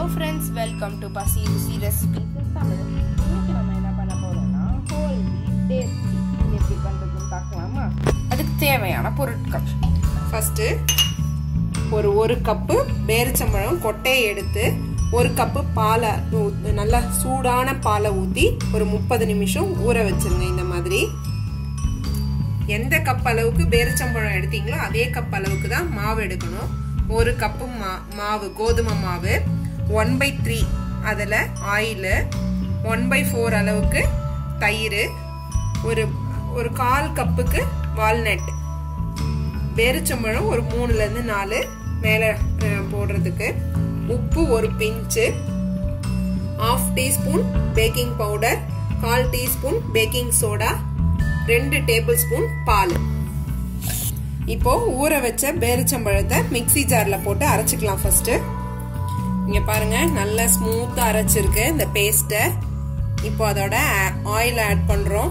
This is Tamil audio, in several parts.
ஃப்ரெண்ட்ஸ் வெல்கம் டு பசி ருசி ரெசிபிஸ் தமிழ் இன்னைக்கு நம்ம என்ன பண்ண போறோம்னா ஹோல் டேஸ்டி இது எப்படி பண்ணுறதுன்னு பார்க்கலாமா அதுக்கு தேவையான பொருட்கள் ஃபஸ்ட்டு ஒரு ஒரு கப்பு பேரிச்சம்பழம் கொட்டையை எடுத்து ஒரு கப்பு பாலை ஊ- நல்லா சூடான பாலை ஊற்றி ஒரு முப்பது நிமிஷம் ஊற வச்சிருங்க இந்த மாதிரி எந்த கப் அளவுக்கு பேரிச்சம்பழம் எடுத்தீங்களோ அதே கப் அளவுக்கு தான் மாவு எடுக்கணும் ஒரு கப்பு மா மாவு கோதுமை மாவு ஒன் பை த்ரீ அதில் ஆயிலு ஒன் பை ஃபோர் அளவுக்கு தயிர் ஒரு ஒரு கால் கப்புக்கு வால்நட் பேரிச்சம்பழம் ஒரு மூணுலேருந்து நாலு மேலே போடுறதுக்கு உப்பு ஒரு pinch of teaspoon baking powder கால் டீஸ்பூன் பேக்கிங் சோடா ரெண்டு டேபிள் ஸ்பூன் பால் இப்போ ஊற வச்ச பேரிச்சம்பழத்தை மிக்ஸி ஜாரில் போட்டு அரைச்சிக்கலாம் ஃபர்ஸ்ட் இங்க பாருங்க நல்லா ஸ்மூத்தா அரைச்சிருக்கு இந்த பேஸ்ட்டை இப்போ அதோட ஆயில் ஆட் பண்றோம்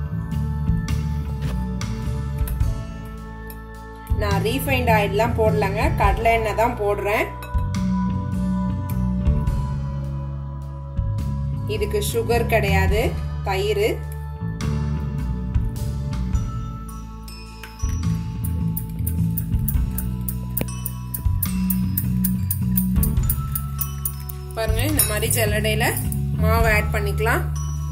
நான் ரீஃபைண்ட் ஆயில்லாம் போடலங்க கடலை எண்ணெய் தான் போடுறேன் இதுக்கு சுகர் கிடையாது தயிர் பாருங்க இந்த மாதிரி ஜல்லடையில மாவு ஆட் பண்ணிக்கலாம்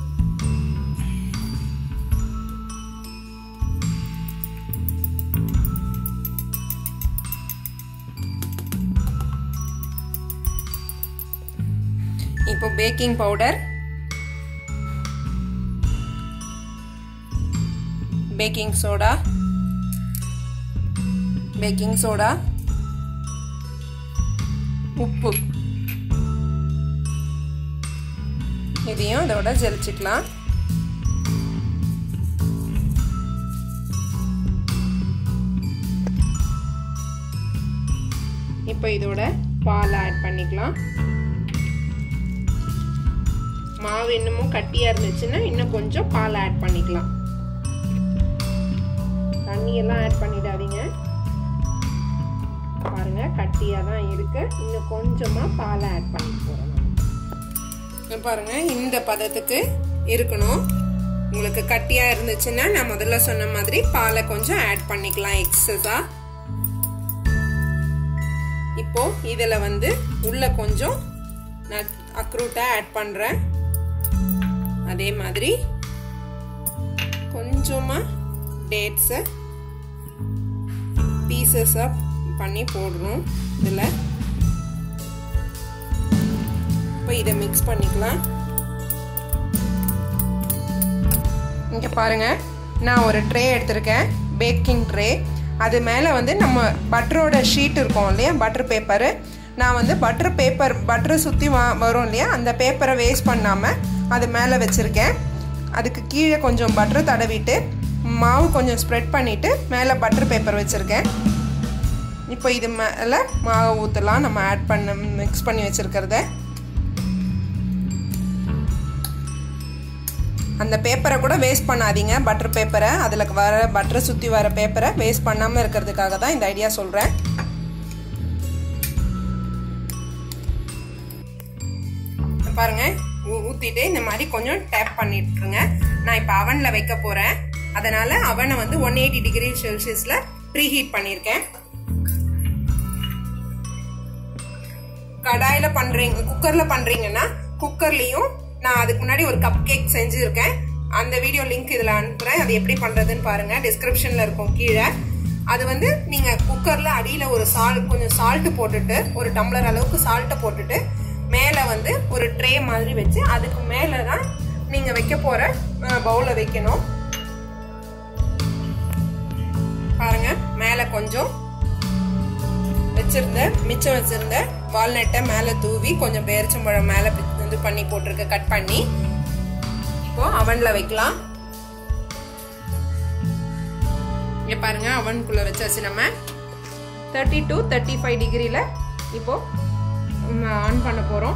இப்போ baking powder baking soda baking soda உப்பு இதையும் இதோட ஜெலிச்சுக்கலாம் இப்போ இதோட பால் ஆட் பண்ணிக்கலாம் மாவு இன்னமும் கட்டியா இருந்துச்சுன்னா இன்னும் கொஞ்சம் பால் ஆட் பண்ணிக்கலாம் தண்ணி எல்லாம் ஆட் பண்ணிடாதீங்க பாருங்க கட்டியா தான் இருக்கு இன்னும் கொஞ்சமா பால் ஆட் பண்ணி போறோம் இங்க பாருங்க இந்த பதத்துக்கு இருக்கணும் உங்களுக்கு கட்டியா இருந்துச்சுன்னா நான் முதல்ல சொன்ன மாதிரி பாலை கொஞ்சம் ஆட் பண்ணிக்கலாம் எக்ஸஸா இப்போ இதுல வந்து உள்ள கொஞ்சம் நான் அக்ரூட்டை ஆட் பண்றேன் அதே மாதிரி கொஞ்சமா டேட்ஸை பீசஸாக பண்ணி போடுறோம் இதில் இப்போ இதை மிக்ஸ் பண்ணிக்கலாம் இங்கே பாருங்க நான் ஒரு ட்ரே எடுத்திருக்கேன் பேக்கிங் ட்ரே அது மேலே வந்து நம்ம பட்டரோட ஷீட் இருக்கும் இல்லையா பட்டர் பேப்பரு நான் வந்து பட்டர் பேப்பர் பட்டர் சுற்றி வா வரும் இல்லையா அந்த பேப்பரை வேஸ்ட் பண்ணாமல் அது மேலே வச்சுருக்கேன் அதுக்கு கீழே கொஞ்சம் பட்டர் தடவிட்டு மாவு கொஞ்சம் ஸ்ப்ரெட் பண்ணிவிட்டு மேலே பட்டர் பேப்பர் வச்சுருக்கேன் இப்போ இது மேலே மாவு ஊற்றலாம் நம்ம ஆட் பண்ண மிக்ஸ் பண்ணி வச்சுருக்கிறத அந்த பேப்பரை கூட வேஸ்ட் பண்ணாதீங்க பட்டர் பேப்பரை அதில் வர பட்டரை சுற்றி வர பேப்பரை வேஸ்ட் பண்ணாமல் இருக்கிறதுக்காக தான் இந்த ஐடியா சொல்கிறேன் பாருங்க ஊற்றிட்டு இந்த மாதிரி கொஞ்சம் டேப் பண்ணிட்டுருங்க நான் இப்போ அவனில் வைக்க போகிறேன் அதனால் அவனை வந்து ஒன் எயிட்டி டிகிரி செல்சியஸில் ப்ரீ ஹீட் பண்ணியிருக்கேன் கடாயில் பண்ணுறீங்க குக்கரில் பண்ணுறீங்கன்னா குக்கர்லேயும் நான் அதுக்கு முன்னாடி ஒரு கப் கேக் செஞ்சுருக்கேன் அந்த வீடியோ லிங்க் இதில் அனுப்புகிறேன் அது எப்படி பண்ணுறதுன்னு பாருங்கள் டிஸ்கிரிப்ஷனில் இருக்கும் கீழே அது வந்து நீங்கள் குக்கரில் அடியில் ஒரு சால் கொஞ்சம் சால்ட்டு போட்டுட்டு ஒரு டம்ளர் அளவுக்கு சால்ட்டை போட்டுட்டு மேலே வந்து ஒரு ட்ரே மாதிரி வச்சு அதுக்கு மேலே தான் நீங்கள் வைக்க போகிற பவுலை வைக்கணும் பாருங்க மேலே கொஞ்சம் வச்சிருந்த மிச்சம் வச்சிருந்த வால்நட்டை மேலே தூவி கொஞ்சம் பேரிச்சம்பழம் மேலே இது பண்ணி போட்டிருக்க கட் பண்ணி இப்போ அவனில் வைக்கலாம் இங்கே பாருங்க அவனுக்குள்ளே வச்சாச்சு நம்ம தேர்ட்டி டு தேர்ட்டி ஃபைவ் டிகிரியில் இப்போ ஆன் பண்ண போகிறோம்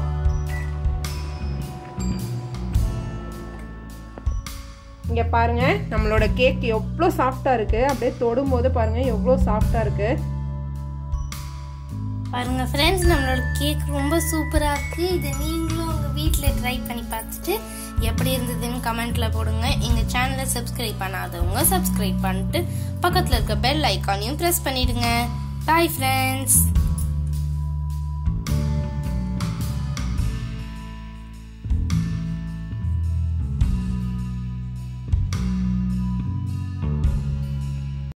இங்கே பாருங்க நம்மளோட கேக் எவ்வளோ சாஃப்டாக இருக்குது அப்படியே தொடும்போது பாருங்க எவ்வளோ சாஃப்டாக இருக்குது பாருங்க ஃப்ரெண்ட்ஸ் நம்மளோட கேக் ரொம்ப சூப்பராக இருக்குது இதை நீங்களும் உங்கள் வீட்டில் ட்ரை பண்ணி பார்த்துட்டு எப்படி இருந்ததுன்னு கமெண்ட்டில் போடுங்க எங்கள் சேனலை சப்ஸ்கிரைப் பண்ணாதவங்க சப்ஸ்கிரைப் பண்ணிட்டு பக்கத்தில் இருக்க பெல் ஐக்கானையும் ப்ரெஸ் பண்ணிடுங்க பாய் ஃப்ரெண்ட்ஸ்